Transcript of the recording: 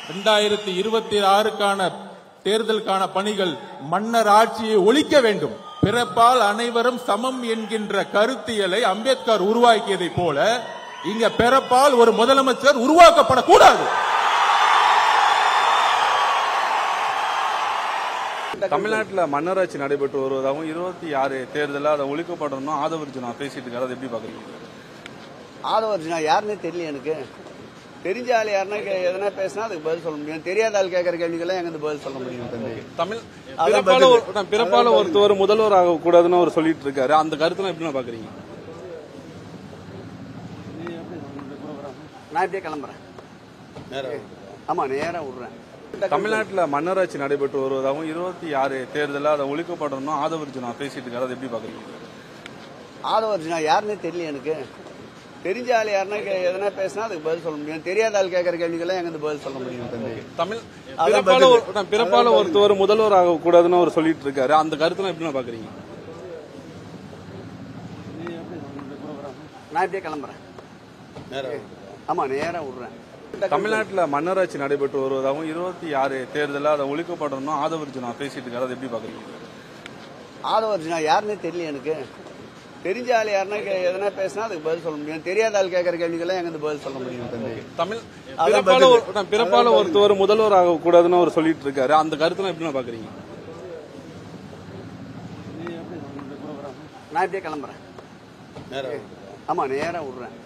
இரண்டாயிரத்தி இருபத்தி ஆறுக்கான தேர்தலுக்கான பணிகள் மன்னர் ஆட்சியை ஒழிக்க வேண்டும் பிறப்பால் அனைவரும் சமம் என்கின்ற கருத்தியலை அம்பேத்கர் உருவாக்கியதைப் போல இங்க பிறப்பால் ஒரு முதலமைச்சர் உருவாக்கப்படக்கூடாது தமிழ்நாட்டில் மன்னராட்சி நடைபெற்று வருவதாகவும் இருபத்தி ஆறு தேர்தலில் அதை ஒழிக்கப்படணும் ஆதவர்ஜுனா பேசிட்டு இருக்காரு அதை எப்படி பாக்குறீங்க ஆதவர்ஜுனா யாருன்னே தெரியல எனக்கு தெரிஞ்ச ஆள் யாருன்னா கே- எதனா பேசினா அதுக்கு பதில் சொல்ல முடியும் தெரியாத ஆள் கேட்கற கேள்விக்கெல்லாம் எங்க பதில் சொல்ல முடியும் தம்பி தமிழ் அதான் பிறப்பால பதில். ஒரு- நான் பிறப்பால ஒருத்தவர் முதல்வர் ஆக கூடாதுன்னு அவர் சொல்லிட்டு இருக்காரு அந்த கருத்துல எப்படி நான் பாக்குறீங்க நான் இப்படியே கிளம்புறேன் ஆமா நேரா விடுறேன் தமிழ்நாட்டில் மன்னராட்சி நடைபெற்று வருவதாகவும் இருபத்தி ஆறு தேர்தலில் அதை ஒழிக்கப்படணும் ஆதவர்ஜுனா பேசிட்டு இருக்காரு அதை எப்படி பாக்குறீங்க ஆதவர்ஜுனா யாருன்னே தெரியல எனக்கு தெரிஞ்ச ஆள் யாருன்னா கே- எதனா பேசினா அதுக்கு பதில் சொல்ல முடியும் தெரியாத ஆள் கேட்கற கேள்விக்கெல்லாம் எங்க பதில் சொல்ல முடியும் தம்பி தமிழ் அதான் பிறப்பால பதில். ஒரு- நான் பிறப்பால ஒருத்தவர் முதல்வர் ஆக கூடாதுன்னு அவர் சொல்லிட்டு இருக்காரு அந்த கருத்துல எப்படி நான் பாக்குறீங்க நான் இப்படியே கிளம்புறேன் ஆமா நேரா விடுறேன் தமிழ்நாட்டில் மன்னராட்சி நடைபெற்று வருவதாகவும் இருபத்தி ஆறு தேர்தலில் அதை ஒழிக்கப்படணும் ஆதவர்ஜுனா பேசிட்டு இருக்காரு அதை எப்படி பாக்குறீங்க ஆதவர்ஜுனா யாருன்னே தெரியல எனக்கு தெரிஞ்ச ஆள் யாருன்னா கே- எதனா பேசினா அதுக்கு பதில் சொல்ல முடியும் தெரியாத ஆள் கேட்கற கேள்விக்கெல்லாம் எங்க பதில் சொல்ல முடியும் தம்பி தமிழ் அதான் பிறப்பால பதில். ஒரு- நான் பிறப்பால ஒருத்தவர் முதல்வர் ஆக கூடாதுன்னு அவர் சொல்லிட்டு இருக்காரு அந்த கருத்துல எப்படி நான் பாக்குறீங்க நான் இப்படியே கிளம்புறேன் ஆமா நேரா விடுறேன்